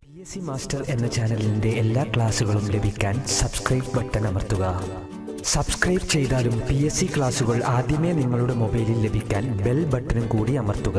P S C master എന്ന ചാനലിൻ്റെ എല്ലാ ക്ലാസുകളും ലഭിക്കാൻ സബ്സ്ക്രൈബ് ബട്ടൺ അമർത്തുക സബ്സ്ക്രൈബ് ചെയ്താലും പി എസ് സി ക്ലാസുകൾ ആദ്യമേ നിങ്ങളുടെ മൊബൈലിൽ ലഭിക്കാൻ ബെൽ ബട്ടണും കൂടി അമർത്തുക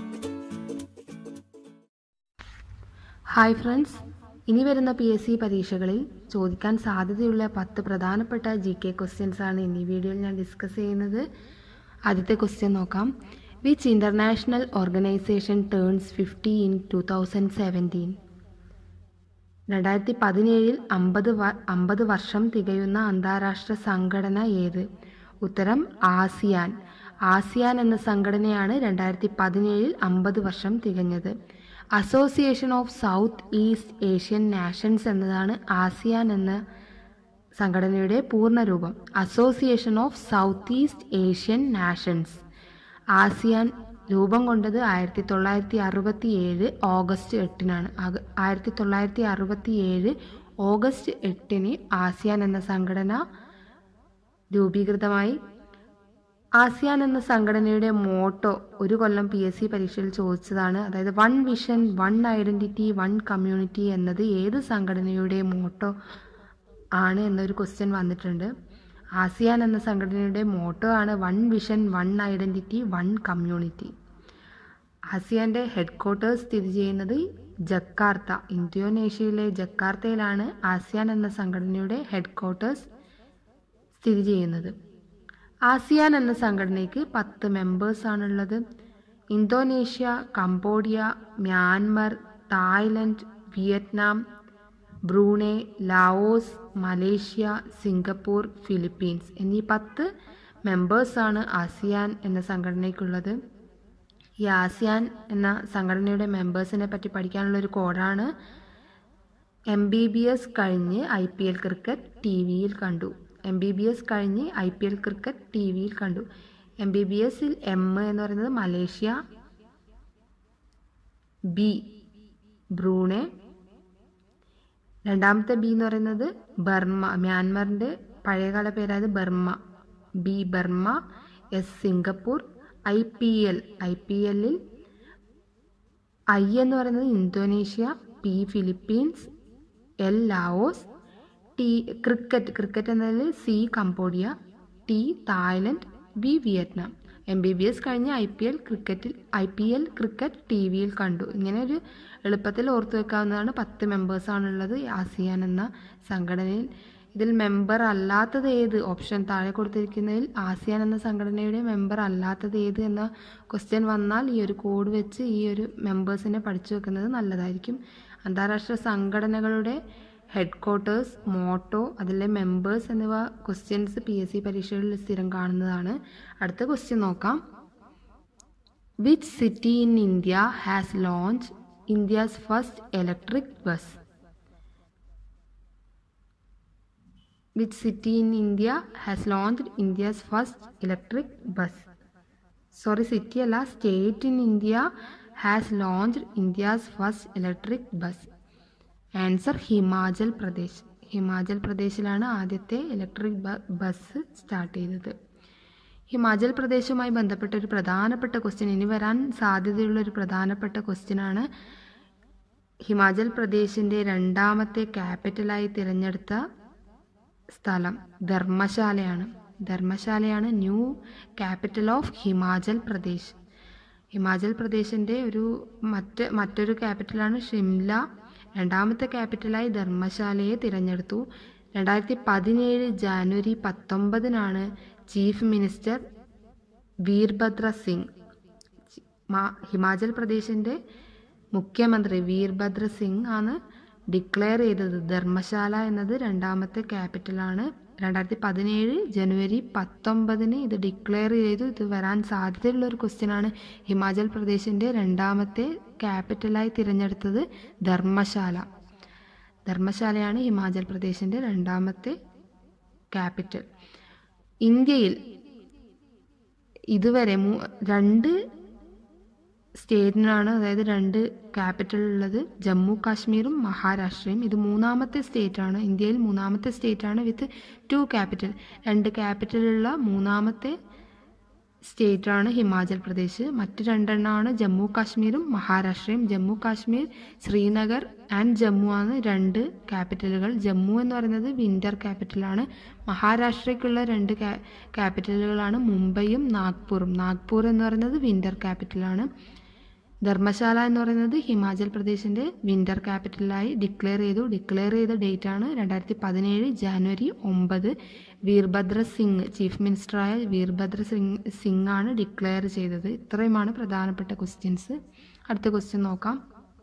ഹായ് ഫ്രണ്ട്സ് ഇനി വരുന്ന പി എസ് സി പരീക്ഷകളിൽ ചോദിക്കാൻ സാധ്യതയുള്ള പത്ത് പ്രധാനപ്പെട്ട ജി കെ ക്വസ്റ്റ്യൻസ് ആണ് ഇന്ന് ഈ വീഡിയോയിൽ ഞാൻ ഡിസ്കസ് ചെയ്യുന്നത് ആദ്യത്തെ ക്വസ്റ്റ്യൻ നോക്കാം which international organisation turns fifty in two thousand seventeen രണ്ടായിരത്തി പതിനേഴിൽ അമ്പത് വ അമ്പത് വർഷം തികയുന്ന അന്താരാഷ്ട്ര സംഘടന ഏത് ഉത്തരം ആസിയാൻ ആസിയാൻ എന്ന സംഘടനയാണ് രണ്ടായിരത്തി പതിനേഴിൽ അമ്പത് വർഷം തികഞ്ഞത് Association of South East Asian Nations എന്നതാണ് ആസിയാൻ എന്ന സംഘടനയുടെ പൂർണ്ണരൂപം Association of South East Asian Nations ASEAN രൂപം കൊണ്ടത് ആയിരത്തി തൊള്ളായിരത്തി അറുപത്തി ഏഴ് ഓഗസ്റ്റ് എട്ടിനാണ് ആക- ആയിരത്തി തൊള്ളായിരത്തി അറുപത്തി ഏഴ് ഓഗസ്റ്റ് എട്ടിന് ആസിയാൻ എന്ന സംഘടന രൂപീകൃതമായി ആസിയാൻ എന്ന സംഘടനയുടെ മോട്ടോ ഒരു കൊല്ലം പി എസ് സി പരീക്ഷയിൽ ചോദിച്ചതാണ് അതായത് one vision one identity one community എന്നത് ഏത് സംഘടനയുടെ മോട്ടോ ആണ് എന്നൊരു ക്വസ്റ്റ്യൻ വന്നിട്ടുണ്ട് ആസിയാൻ എന്ന സംഘടനയുടെ മോട്ടോ ആണ് one vision one identity one community ആസിയാന്റെ ഹെഡ് ക്വാർട്ടേഴ്സ് സ്ഥിതി ചെയ്യുന്നത് ജക്കാർത്ത ഇന്തോനേഷ്യയിലെ ജക്കാർത്തയിലാണ് ആസിയാൻ എന്ന സംഘടനയുടെ ഹെഡ് ക്വാർട്ടേഴ്സ് സ്ഥിതി ചെയ്യുന്നത് ആസിയാൻ എന്ന സംഘടനയ്ക്ക് പത്ത് മെമ്പേഴ്സ് ആണുള്ളത് Indonesia Cambodia Myanmar Thailand Vietnam Brunei Laos Malaysia Singapore Philippines എന്നീ പത്ത് മെമ്പേഴ്സാണ് ആസിയാൻ എന്ന സംഘടനയ്ക്കുള്ളത് ഈ ആസിയാൻ എന്ന സംഘടനയുടെ മെമ്പേഴ്സിനെ പറ്റി പഠിക്കാനുള്ള ഒരു കോഡാണ് എം ബി ബി എസ് കഴിഞ്ഞ് I P L cricket T വിയിൽ കണ്ടു എം ബി ബി എസ് കഴിഞ്ഞ് I P L cricket T വിയിൽ കണ്ടു എം ബി ബി എസിൽ എം എന്ന് പറയുന്നത് മലേഷ്യ ബി ബ്രൂണെ രണ്ടാമത്തെ ബി എന്ന് പറയുന്നത് ബർമ്മ മ്യാൻമറിൻ്റെ പഴയകാല പേരായത് Burma B Burma S Singapore I P L I P എല്ലിൽ ഐ എന്ന് പറയുന്നത് Indonesia P Philippines L Laos T cricket cricket എന്നതിൽ C Cambodia T Thailand V Vietnam M B B S കഴിഞ്ഞ് ഐ പി എൽ ക്രിക്കറ്റിൽ I P L cricket T വിയിൽ കണ്ടു ഇങ്ങനെ ഒരു എളുപ്പത്തിൽ ഓർത്തു വെക്കാവുന്നതാണ് പത്ത് മെമ്പേഴ്സാണുള്ളത് ആസിയാൻ എന്ന സംഘടനയിൽ ഇതിൽ മെമ്പർ അല്ലാത്തത് ഏത് ഓപ്ഷൻ താഴെ കൊടുത്തിരിക്കുന്നതിൽ ആസിയാൻ എന്ന സംഘടനയുടെ മെമ്പർ അല്ലാത്തത് ഏത് എന്ന ക്വസ്റ്റ്യൻ വന്നാൽ ഈ ഒരു കോഡ് വെച്ച് ഈ ഒരു മെമ്പേഴ്സിനെ പഠിച്ചു വെക്കുന്നത് നല്ലതായിരിക്കും അന്താരാഷ്ട്ര സംഘടനകളുടെ ഹെഡ് ക്വാർട്ടേഴ്സ് മോട്ടോ അതിലെ മെമ്പേഴ്സ് എന്നിവ ക്വസ്റ്റ്യൻസ് പി എസ് സി പരീക്ഷകളിൽ സ്ഥിരം കാണുന്നതാണ് അടുത്ത ക്വസ്റ്റ്യൻ നോക്കാം which city in India has launch India's first electric bus which city in India has launched India's first electric bus sorry city അല്ല state in India has launched India's first electric bus answer Himachal Pradesh Himachal പ്രദേശിലാണ് ആദ്യത്തെ electric bus start ചെയ്തത് ഹിമാചൽ പ്രദേശുമായി ബന്ധപ്പെട്ട ഒരു പ്രധാനപ്പെട്ട question ഇനി വരാൻ സാധ്യതയുള്ള ഒരു പ്രധാനപ്പെട്ട ക്വസ്റ്റ്യൻ ആണ് ഹിമാചൽ പ്രദേശിൻ്റെ രണ്ടാമത്തെ ക്യാപിറ്റലായി തിരഞ്ഞെടുത്ത സ്ഥലം ധർമ്മശാലയാണ് ധർമ്മശാലയാണ് new capital of Himachal Pradesh Himachal പ്രദേശിൻ്റെ ഒരു മറ്റ് മറ്റൊരു ക്യാപിറ്റലാണ് ഷിംല രണ്ടാമത്തെ ക്യാപിറ്റലായി ധർമ്മശാലയെ തിരഞ്ഞെടുത്തു രണ്ടായിരത്തി പതിനേഴ് ജാനുവരി പത്തൊമ്പതിനാണ് ചീഫ് മിനിസ്റ്റർ വീർഭദ്ര സിംഗ് മാ- ഹിമാചൽ പ്രദേശിൻ്റെ മുഖ്യമന്ത്രി വീർഭദ്ര സിംഗ് ആണ് ഡിക്ലെയർ ചെയ്തത് ധർമ്മശാല എന്നത് രണ്ടാമത്തെ ക്യാപിറ്റലാണ് രണ്ടായിരത്തി പതിനേഴ് ജനുവരി പത്തൊമ്പതിന് ഇത് ഡിക്ലെയർ ചെയ്തു ഇത് വരാൻ സാധ്യതയുള്ള ഒരു ക്വസ്റ്റ്യനാണ് ഹിമാചൽ പ്രദേശിൻ്റെ രണ്ടാമത്തെ ക്യാപിറ്റലായി തിരഞ്ഞെടുത്തത് ധർമ്മശാല ധർമ്മശാലയാണ് ഹിമാചൽ പ്രദേശിൻ്റെ രണ്ടാമത്തെ ക്യാപിറ്റൽ ഇന്ത്യയിൽ ഇതുവരെ മൂ രണ്ട് സ്റ്റേറ്റിനാണ് അതായത് രണ്ട് ക്യാപിറ്റൽ ഉള്ളത് ജമ്മു കാശ്മീരും മഹാരാഷ്ട്രയും ഇത് മൂന്നാമത്തെ സ്റ്റേറ്റാണ് ഇന്ത്യയിൽ മൂന്നാമത്തെ സ്റ്റേറ്റാണ് വിത്ത് ടു ക്യാപിറ്റൽ രണ്ട് ക്യാപിറ്റലുള്ള മൂന്നാമത്തെ സ്റ്റേറ്റാണ് ഹിമാചൽ പ്രദേശ് മറ്റ് രണ്ടെണ്ണമാണ് ജമ്മു കാശ്മീരും മഹാരാഷ്ട്രയും ജമ്മു കാശ്മീർ ശ്രീനഗർ ആൻഡ് ജമ്മു ആണ് രണ്ട് ക്യാപിറ്റലുകൾ ജമ്മു എന്ന് പറയുന്നത് വിൻ്റർ ക്യാപിറ്റലാണ് മഹാരാഷ്ട്രയ്ക്കുള്ള രണ്ട് ക്യാപിറ്റലുകളാണ് മുംബൈയും നാഗ്പൂറും നാഗ്പൂർ എന്ന് പറയുന്നത് വിൻ്റർ ക്യാപിറ്റലാണ് ധർമ്മശാല എന്ന് പറയുന്നത് ഹിമാചൽ പ്രദേശിൻ്റെ വിൻ്റർ ക്യാപിറ്റലായി ഡിക്ലെയർ ചെയ്തു ഡിക്ലെയർ ചെയ്ത ഡേറ്റ് ആണ് രണ്ടായിരത്തി പതിനേഴ് ജാനുവരി ഒമ്പത് വീർഭദ്ര സിംഗ് ചീഫ് മിനിസ്റ്ററായ വീർഭദ്ര സിംഗ് സിംഗ് ആണ് ഡിക്ലെയർ ചെയ്തത് ഇത്രയുമാണ് പ്രധാനപ്പെട്ട ക്വസ്റ്റ്യൻസ് അടുത്ത ക്വസ്റ്റ്യൻ നോക്കാം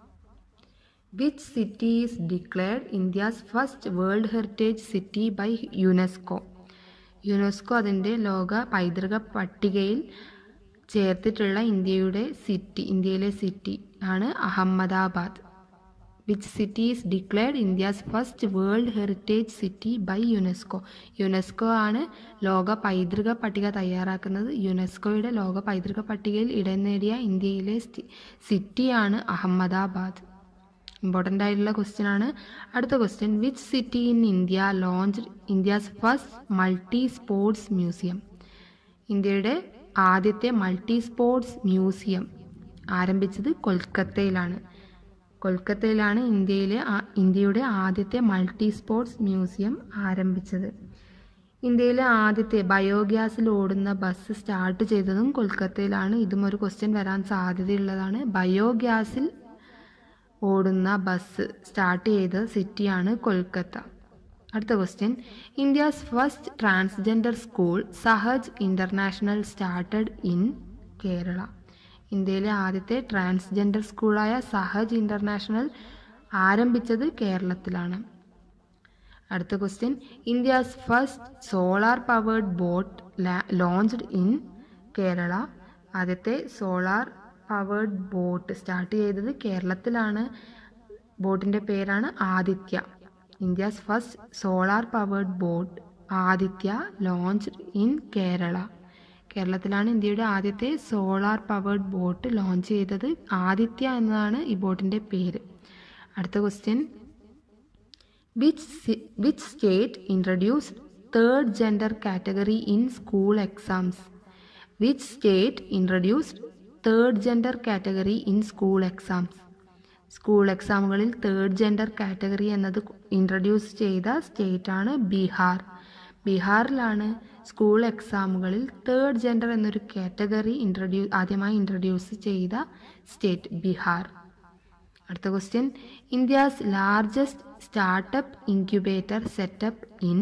which city is declared India's first world heritage city by UNESCO UNESCO അതിൻ്റെ ലോക പൈതൃക പട്ടികയിൽ ചേർത്തിട്ടുള്ള ഇന്ത്യയുടെ സിറ്റി ഇന്ത്യയിലെ സിറ്റി ആണ് Ahmedabad which city is declared India's first world heritage city by UNESCO UNESCO ആണ് ലോക പൈതൃക പട്ടിക തയ്യാറാക്കുന്നത് യുനെസ്കോയുടെ ലോക പൈതൃക പട്ടികയിൽ ഇടം നേടിയ ഇന്ത്യയിലെ സിറ്റിയാണ് അഹമ്മദാബാദ് ഇമ്പോർട്ടൻ്റ് ആയിട്ടുള്ള ക്വസ്റ്റ്യൻ ആണ് അടുത്ത question which city in India launch India's first multi sports museum ഇന്ത്യയുടെ ആദ്യത്തെ മൾട്ടി സ്പോർട്സ് മ്യൂസിയം ആരംഭിച്ചത് കൊൽക്കത്തയിലാണ് കൊൽക്കത്തയിലാണ് ഇന്ത്യയിലെ ഇന്ത്യയുടെ ആദ്യത്തെ മൾട്ടി സ്പോർട്സ് മ്യൂസിയം ആരംഭിച്ചത് ഇന്ത്യയിലെ ആദ്യത്തെ ബയോഗ്യാസിൽ ഓടുന്ന ബസ് സ്റ്റാർട്ട് ചെയ്തതും കൊൽക്കത്തയിലാണ് ഇതും ഒരു ക്വസ്റ്റ്യൻ വരാൻ സാധ്യതയുള്ളതാണ് ബയോഗ്യാസിൽ ഓടുന്ന ബസ് സ്റ്റാർട്ട് ചെയ്ത സിറ്റിയാണ് കൊൽക്കത്ത അടുത്ത question India's first transgender school Sahaj international started in Kerala ഇന്ത്യയിലെ ആദ്യത്തെ ട്രാൻസ്ജെൻഡർ സ്കൂളായ സഹജ് ഇൻ്റർനാഷണൽ ആരംഭിച്ചത് കേരളത്തിലാണ് അടുത്ത question India's first solar powered boat launched in Kerala ആദ്യത്തെ സോളാർ പവേർഡ് ബോട്ട് സ്റ്റാർട്ട് ചെയ്തത് കേരളത്തിലാണ് ബോട്ടിൻ്റെ പേരാണ് Aditya India's first solar powered boat Aditya launch in Kerala കേരളത്തിലാണ് ഇന്ത്യയുടെ ആദ്യത്തെ സോളാർ പവേർഡ് ബോട്ട് ലോഞ്ച് ചെയ്തത് ആദിത്യ എന്നതാണ് ഈ ബോട്ടിൻ്റെ പേര് അടുത്ത question which which state introduced third gender category in school exams which state introduced third gender category in school exams school എക്സാമുകളിൽ തേർഡ് ജെൻഡർ കാറ്റഗറി എന്നത് ഇൻട്രഡ്യൂസ് ചെയ്ത സ്റ്റേറ്റാണ് ബീഹാർ ബീഹാറിലാണ് സ്കൂൾ എക്സാമുകളിൽ തേർഡ് ജെൻഡർ എന്നൊരു കാറ്റഗറി ഇൻട്രഡ്യൂ ആദ്യമായി ഇൻട്രഡ്യൂസ് ചെയ്ത സ്റ്റേറ്റ് ബീഹാർ അടുത്ത question India's largest startup incubator setup in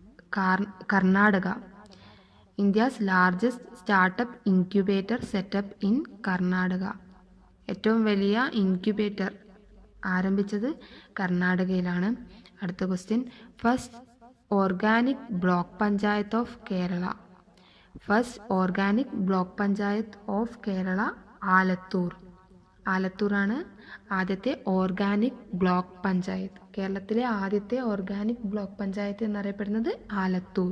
Karnataka India's largest startup incubator setup in Karnataka ഏറ്റവും വലിയ ഇൻക്യുബേറ്റർ ആരംഭിച്ചത് കർണാടകയിലാണ് അടുത്ത question first organic block panchayat of Kerala first organic block panchayat of Kerala Alathur ആലത്തൂറാണ് ആദ്യത്തെ ഓർഗാനിക് ബ്ലോക്ക് പഞ്ചായത്ത് കേരളത്തിലെ ആദ്യത്തെ ഓർഗാനിക് ബ്ലോക്ക് പഞ്ചായത്ത് എന്നറിയപ്പെടുന്നത് Alathur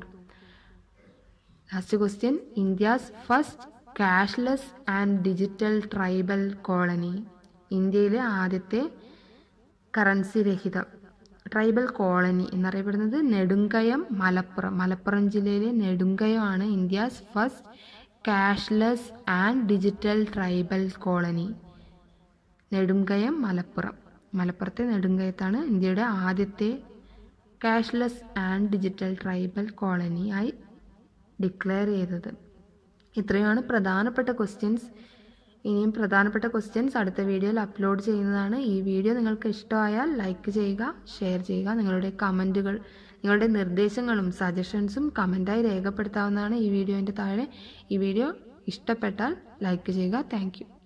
last question India's first cashless and digital tribal colony ഇന്ത്യയിലെ ആദ്യത്തെ കറൻസി രഹിത ട്രൈബൽ കോളനി എന്നറിയപ്പെടുന്നത് നെടുങ്കയം മലപ്പുറം മലപ്പുറം ജില്ലയിലെ നെടുങ്കയമാണ് India's first cashless and digital tribal colony Nedumkayam Malappuram മലപ്പുറത്തെ നെടുങ്കയത്താണ് ഇന്ത്യയുടെ ആദ്യത്തെ ക്യാഷ്ലെസ് ആൻഡ് ഡിജിറ്റൽ ട്രൈബൽ കോളനിയായി ഡിക്ലെയർ ചെയ്തത് ഇത്രയുമാണ് പ്രധാനപ്പെട്ട ക്വസ്റ്റ്യൻസ് ഇനിയും പ്രധാനപ്പെട്ട ക്വസ്റ്റ്യൻസ് അടുത്ത വീഡിയോയിൽ അപ്ലോഡ് ചെയ്യുന്നതാണ് ഈ വീഡിയോ നിങ്ങൾക്ക് ഇഷ്ടമായാൽ ലൈക്ക് ചെയ്യുക ഷെയർ ചെയ്യുക നിങ്ങളുടെ കമൻറ്റുകൾ നിങ്ങളുടെ നിർദ്ദേശങ്ങളും സജഷൻസും കമൻറ്റായി രേഖപ്പെടുത്താവുന്നതാണ് ഈ വീഡിയോൻ്റെ താഴെ ഈ വീഡിയോ ഇഷ്ടപ്പെട്ടാൽ ലൈക്ക് ചെയ്യുക താങ്ക്